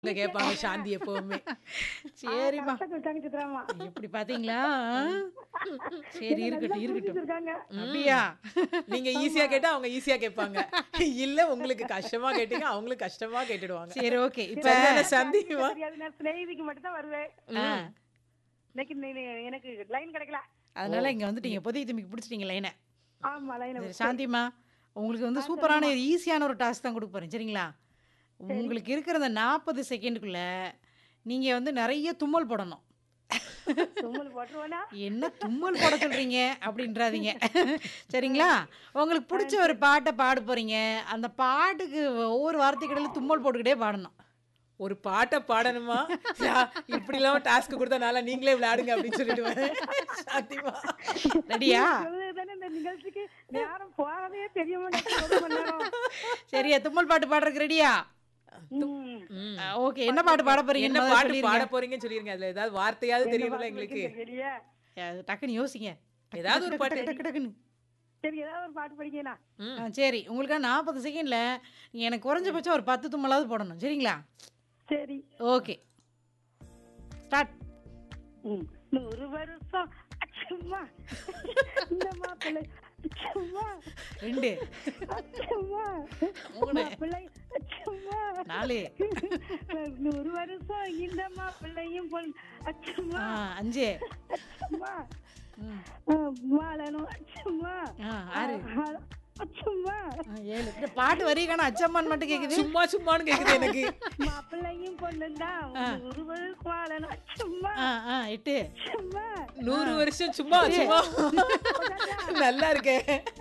இங்க கேட்பாங்க சாந்தி எப்பவுமே சரிம்மா கஷ்டம் விட்டாங்க சித்ராமா எப்படி பாத்தீங்களா சரி இருக்கட்டும் இருக்கட்டும் இருக்காங்க அப்படியா நீங்க ஈஸியா கேட்டா அவங்க ஈஸியா கேட்பாங்க இல்ல உங்களுக்கு கஷ்டமா கேட்டீங்க அவங்களுக்கு கஷ்டமா கேட்டுடுவாங்க சரி ஓகே இப்ப சரிதானே சாந்தி தெரியாது நான் ஸ்நேகிதிக்கு மட்டும் தான் வருவேன் ஆ, இன்னைக்கு நீ- நீ- எனக்கு லைன் கிடைக்கல அதனால இங்க வந்துட்டீங்க புதிய தம்பிக்கு பிடிச்சிட்டீங்க லைனை ஆமா லைன் சரி, சாந்திமா உங்களுக்கு வந்து சூப்பரான ஒரு ஈஸியான ஒரு டாஸ்க் தான் கொடுக்க போறேன் சரிங்களா உங்களுக்கு இருக்கிற அந்த நாற்பது செகண்டுக்குள்ள நீங்க வந்து நிறைய தும்மல் போடணும் தும்மல் போட்டுருவானா என்ன தும்மல் போட சொல்றீங்க அப்படின்றாதீங்க சரிங்களா உங்களுக்கு பிடிச்ச ஒரு பாட்டை பாட போறீங்க அந்த பாட்டுக்கு ஒவ்வொரு வார்த்தைக்கிடையில தும்மல் போட்டுக்கிட்டே பாடணும் ஒரு பாட்டை பாடணுமா யா, இப்படி இல்லாம டாஸ்க் கொடுத்தா நாளா நீங்களே விளையாடுங்க அப்படின்னு சொல்லிடுவேன் சாந்திமா ரெடியா சொல்லுதானே இந்த நிகழ்ச்சிக்கு நேரம் போகவே தெரிய மாட்டேங்குது ஒரு மணி நேரம். சரியா தும்மல் பாட்டு பாடுறதுக்கு ரெடியா ம். ம். ஓகே என்ன பாட்டு பாட போறீங்க என்ன பாட்டு பாட போறீங்கன்னு சொல்லிருங்க அதுல ஏதாவது வார்த்தையாவது தெரியுதுல எங்களுக்கு தெரியலையே. டக்குன்னு யோசிங்க ஏதாவது ஒரு பாட்டு டக்கு டக்குன்னு சரி ஏதாவது ஒரு பாட்டு படிக்கணும் ம். ஆ, சரி உங்களுக்கு நாற்பது செகண்ட்ல நீங்க எனக்கு குறைஞ்சபட்சம் ஒரு பத்து தும்மலாவது போடணும் சரிங்களா சரி ஓகே ஸ்டார்ட் ம். நூறு வருஷம் அச்சம்மா இந்த மாப்பிள்ளை அச்சம்மா ரெண்டு அச்சம்மா மூணு. மாப்பிள்ளை அச்சம்மா நாலு நூறு வருஷம் இந்த மாப்பிள்ளையும் பொன் அச்சம்மா ஆ, அஞ்சு அச்சம்மா ம், ஆ, வாழணும் அச்சம்மா ஆ, ஆறு ஆ, அச்சம்மா ஆ, ஏழு இந்த பாட்டு வரிகான அச்சம்மான் மட்டும் கேக்குது சும்மா சும்மான்னு கேக்குது எனக்கு மாப்பிள்ளையும் பொண்ணுதான் நூறு வருஷம் வாழணும் அச்சம்மா ஆ ஆ எட்டு அச்சம்மா நூறு வருஷம் சும்மா சும்மா நல்லா இருக்கே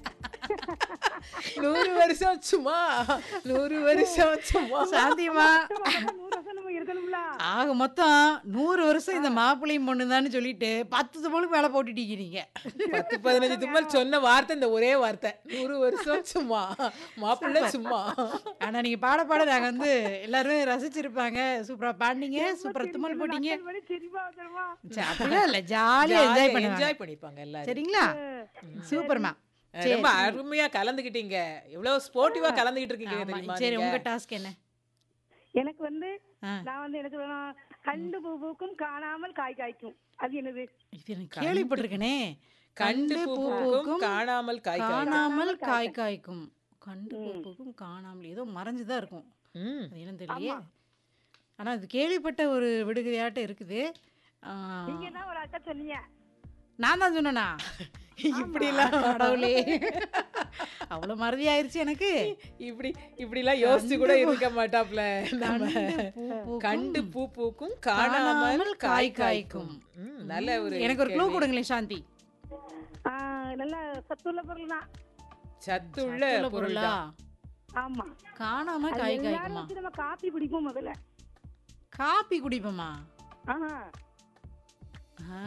நூறு வருஷம் சும்மா நூறு வருஷம் சும்மா சாந்தியமா நூறு வருஷம் நம்ம இருக்கணும்ல ஆக மொத்தம் நூறு வருஷம் இந்த மாப்பிள்ளையும் பொண்ணுதான்னு சொல்லிட்டு பத்து தும்மலுக்கு மேல போட்டுட்டீங்க நீங்க பத்து பதினஞ்சு தும்மல் சொன்ன வார்த்தை இந்த ஒரே வார்த்தை நூறு வருஷம் சும்மா மாப்பிள்ளை சும்மா ஆனா நீங்க பாட பாட நாங்க வந்து எல்லாருமே ரசிச்சிருப்பாங்க சூப்பரா பாடினீங்க சூப்பரா தும்மல் போட்டீங்க நக்கல் பண்ணி சிரிப்பா வந்துருமா சரி, அப்படிலாம் இல்ல ஜாலியா என்ஜாய் பண்ணுவாங்க என்ஜாய் பண்ணிப்பாங்க எல்லாரும் சரிங்களா சூப்பர்மா ரொம்ப அருமையா கலந்துக்கிட்டீங்க எவ்வளவு ஸ்போர்ட்டிவா கலந்துகிட்டு இருக்கீங்க தெரியுமா சரி நீங்க? உங்க டாஸ்க் என்ன எனக்கு வந்து ஆ. நான் வந்து என்ன சொல்லணும் கண்டு பூ பூக்கும் காணாமல் காய் காய்க்கும் அது என்னது இது எனக்கு கேள்விப்பட்டிருக்கேனே கண்டு பூ பூக்கும் காணாமல் காய் காய் காணாமல் காய் காய்க்கும் கண்டு பூ பூக்கும் காணாமல் ஏதோ மறைஞ்சுதான் இருக்கும் ம். அது என்னன்னு தெரியலையே ஆனா இது கேள்விப்பட்ட ஒரு விடுகதையாட்டம் இருக்குது ஆ, நீங்க தான் ஒரு அக்கா சொன்னீங்க நான் தான் சொன்னேனா இப்படி எல்லாம் கடவுளே அவ்வளவு மறதி ஆயிருச்சு எனக்கு இப்படி இப்படி எல்லாம் யோசிச்சு கூட இருக்க மாட்டாப்ல நம்ம கண்டு பூ பூக்கும் கண்டு பூ பூக்கும் காணாமல் காய் காய்க்கும் ம், நல்ல ஒரு எனக்கு ஒரு க்ளூ கொடுங்களேன் சாந்தி ஆ, நல்ல சத்துள்ள பொருள் தான் சத்துள்ள உள்ள பொருள் பொருளா ஆமா காணாம அது காய் எல்லாரும் காய்க்குமா வச்சு நம்ம காப்பி குடிப்போம் முதல்ல காப்பி குடிப்போமா ஆஹா ஆ?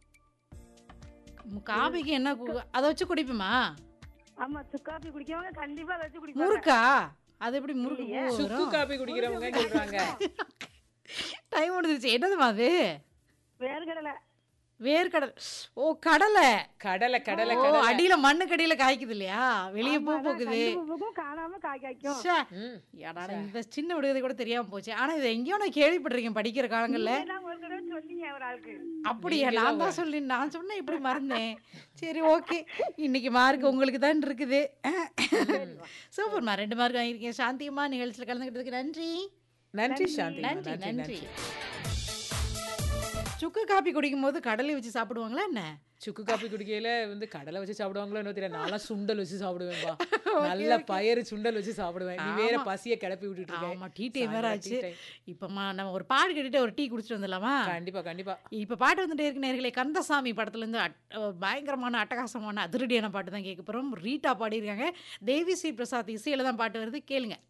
ம், காபிக்கு என்ன கு- அதை வச்சு குடிப்போமா ஆமா சுக்காப்பி குடிக்கவங்க கண்டிப்பா அதை வச்சு குடிப்பாங்க முறுக்கா அது எப்படி முறுக்கு பூ சுக்கு வரும் காப்பி குடிக்கிறவங்க சொல்றாங்க டைம் முடிஞ்சிருச்சு என்னதுமா அது வேர்கடலை வேர்க்கடல் ஓ கடலை கடலை கடலை ஓ கடலை அடியில மண்ணு கடியில காய்க்குது இல்லையா வெளியே பூ பூக்குது கண்டு பூ பூக்கும் காணாம காய் காய்க்கும் ச்சே. ம். அடாடா, இந்த சின்ன விடுதலை கூட தெரியாம போச்சு ஆனா இதை எங்கேயோ நான் கேள்விப்பட்டிருக்கேன் படிக்கிற காலங்கள்ல இதெல்லாம் ஒரு தடவை சொன்னீங்க ஒரு ஆளுக்கு அப்படியா நான் தான் சொல்லி நான் சொன்னேன் இப்படி மறந்தேன் சரி ஓகே இன்னைக்கு மார்க் உங்களுக்கு தான் இருக்குது சூப்பர்மா ரெண்டு மார்க் வாங்கியிருக்கேன் சாந்தியம்மா நிகழ்ச்சியில் கலந்துக்கிட்டதுக்கு நன்றி நன்றி சாந்தி நன்றி நன்றி சுக்கு காப்பி குடிக்கும் போது கடலை வச்சு சாப்பிடுவாங்களா என்ன சுக்கு காப்பி குடிக்கையில வந்து கடலை வச்சு சாப்பிடுவாங்களோ என்ன தெரியல நான்லாம் சுண்டல் வச்சு சாப்பிடுவேன்பா நல்ல பயறு சுண்டல் வச்சு சாப்பிடுவேன் நீ வேற பசிய கிளப்பி விட்டுட்டு இருக்க ஆமா டீ டைம் வேற சாயங்காலம் ஆச்சு tea time. இப்பமா நம்ம ஒரு பாடு கேட்டுட்டு ஒரு டீ குடிச்சிட்டு வந்துடலாமா கண்டிப்பா கண்டிப்பா இப்ப பாட்டு வந்துட்டே இருக்கு நேர்களே கந்தசாமி படத்துல இருந்து அட்- அஹ் பயங்கரமான அட்டகாசமான அதிரடியான பாட்டு தான் கேட்க போறோம் ரீட்டா பாடியிருக்காங்க தேவி ஸ்ரீ பிரசாத் இசையில தான் பாட்டு வருது கேளுங்க